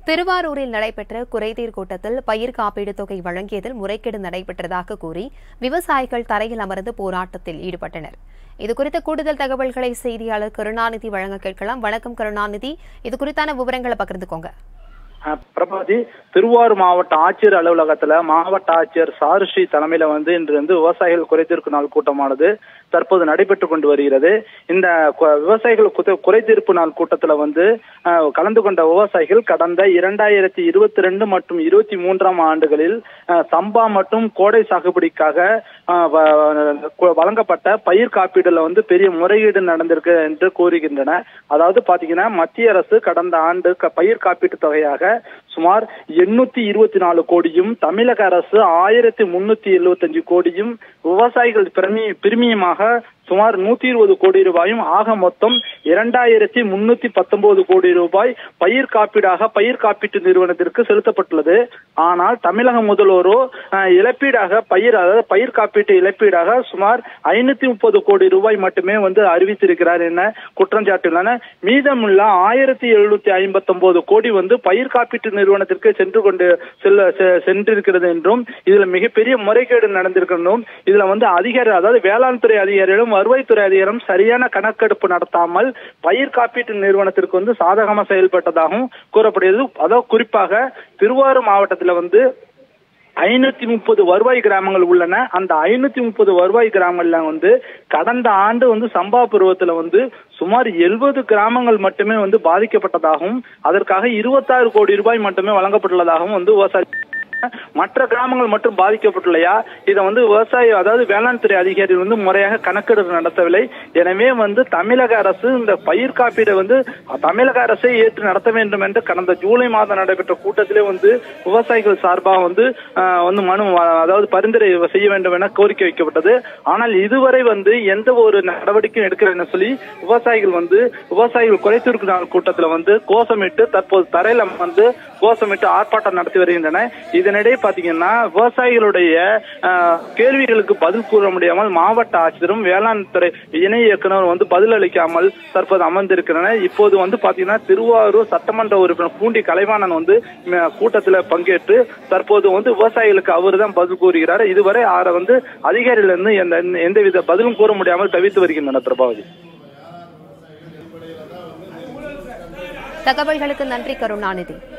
திருவாரூரில் நடைபெற்ற குறைதீர் கூட்டத்தில் பயிர் காப்பீடு தொகை வழங்கியதில் முறைகேடு நடைபெற்றதாக கூறி விவசாயிகள் தரையில் அமர்ந்து போராட்டத்தில் ஈடுபட்டனர் இதுகுறித்த கூடுதல் தகவல்களை செய்தியாளர் கருணாநிதி வழங்க கேட்கலாம் வணக்கம் கருணாநிதி இது குறித்தான விவரங்களை பகிர்ந்துக்கோங்க அஹ் பிரபாதி திருவாரூர் மாவட்ட ஆட்சியர் அலுவலகத்துல மாவட்ட ஆட்சியர் சாருஸ்ரீ தலைமையில வந்து இன்று வந்து விவசாயிகள் குறைதீர்ப்பு நாள் கூட்டமானது தற்போது நடைபெற்று கொண்டு வருகிறது இந்த கு- விவசாயிகள் குத- குறைதீர்ப்பு நாள் கூட்டத்துல வந்து அஹ், கலந்து கொண்ட விவசாயிகள் கடந்த இரண்டாயிரத்தி இருபத்தி ரெண்டு மற்றும் இருபத்தி மூன்றாம் ஆண்டுகளில் அஹ், சம்பா மற்றும் கோடை சாகுபடிக்காக அஹ், வ- கு- வழங்கப்பட்ட பயிர் காப்பீடுல வந்து பெரிய முறைகேடு நடந்திருக்கு என்று கூறுகின்றன அதாவது பாத்தீங்கன்னா மத்திய அரசு கடந்த ஆண்டு க- பயிர் காப்பீட்டு தொகையாக சுமார் எண்ணூத்தி இருபத்தி நாலு கோடியும் தமிழக அரசு ஆயிரத்தி முன்னூத்தி எழுபத்தஞ்சு கோடியும் விவசாயிகள் பிரமி பிரிமியமாக சுமார் நூத்தி இருபது கோடி ரூபாயும் ஆக மொத்தம் இரண்டாயிரத்தி முன்னூத்தி பத்தொன்பது கோடி ரூபாய் பயிர் காப்பீடாக பயிர் காப்பீட்டு நிறுவனத்திற்கு செலுத்தப்பட்டுள்ளது ஆனால் தமிழக முதல்வரோ அஹ், இழப்பீடாக பயிர் அதாவது பயிர் காப்பீட்டு இழப்பீடாக சுமார் ஐநூத்தி முப்பது கோடி ரூபாய் மட்டுமே வந்து அறிவித்திருக்கிறார் என குற்றஞ்சாட்டுள்ளன மீதமுள்ள ஆயிரத்தி எழுநூத்தி ஐம்பத்தி ஒன்பது கோடி வந்து பயிர் காப்பீட்டு நிறுவனத்திற்கு சென்று கொண்டு செல்ல செ- சென்றிருக்கிறது என்றும் இதுல மிகப்பெரிய முறைகேடு நடந்திருக்கணும் இதுல வந்து அதிகாரி அதாவது வேளாண் துறை அதிகாரிகளும் வருவாய்த்துறை அதிகாரியும் சரியான கணக்கெடுப்பு நடத்தாமல் பயிர் காப்பீட்டு நிறுவனத்திற்கு வந்து சாதகமா செயல்பட்டதாகவும் கூறப்படுகிறது அதாவது குறிப்பாக திருவாரூர் மாவட்டத்துல வந்து ஐநூத்தி முப்பது வருவாய் கிராமங்கள் உள்ளன அந்த ஐநூத்தி முப்பது வருவாய் கிராமங்கள்ல வந்து கடந்த ஆண்டு வந்து சம்பா பருவத்துல வந்து சுமார் எழுபது கிராமங்கள் மட்டுமே வந்து பாதிக்கப்பட்டதாகவும் அதற்காக இருபத்தாறு கோடி ரூபாய் மட்டுமே வழங்கப்பட்டுள்ளதாகவும் வந்து விவசாயி மற்ற கிராமங்கள் மட்டும் பாதிக்கப்பட்டுள்ளையா இதை வந்து விவசாய அதாவது வேளாண் துறை அதிகாரிகள் வந்து முறையாக கணக்கெடுப்பு நடத்தவில்லை எனவே வந்து தமிழக அரசு இந்த பயிர் காப்பீடை வந்து தமிழக அரசே ஏற்று நடத்த வேண்டும் என்று கடந்த ஜூலை மாதம் நடைபெற்ற கூட்டத்திலே வந்து விவசாயிகள் சார்பாக வந்து ஆஹ், வந்து மனு அதாவது பரிந்துரை செய்ய வேண்டும் என கோரிக்கை வைக்கப்பட்டது ஆனால் இதுவரை வந்து எந்த ஒரு நடவடிக்கையும் எடுக்கல சொல்லி விவசாயிகள் வந்து விவசாயிகள் குறைத்திருக்கு நாள் கூட்டத்தில் வந்து கோஷமிட்டு தற்போது தரையில வந்து கோஷமிட்டு ஆர்ப்பாட்டம் நடத்தி வருகின்றன இதனிடையே பாத்தீங்கன்னா விவசாயிகளுடைய ஆஹ், கேள்விகளுக்கு பதில் கூற முடியாமல் மாவட்ட ஆட்சியரும் வேளாண் துறை இணை இயக்குனர் வந்து பதில் அளிக்காமல் தற்போது அமர்ந்திருக்கிறனர் இப்போது வந்து பாத்தீங்கன்னா திருவாரூர் சட்டமன்ற உறுப்பினர் பூண்டி கலைவாணன் வந்து ம, கூட்டத்தில் பங்கேற்று தற்போது வந்து விவசாயிகளுக்கு அவர் தான் பதில் கூறுகிறார் இதுவரை அவரை வந்து அதிகாரிகள் இருந்து எந்த எந்தவித பதிலும் கூற முடியாமல் தவித்து வருகின்றனர் பிரபாவதி தகவல்களுக்கு நன்றி கருணாநிதி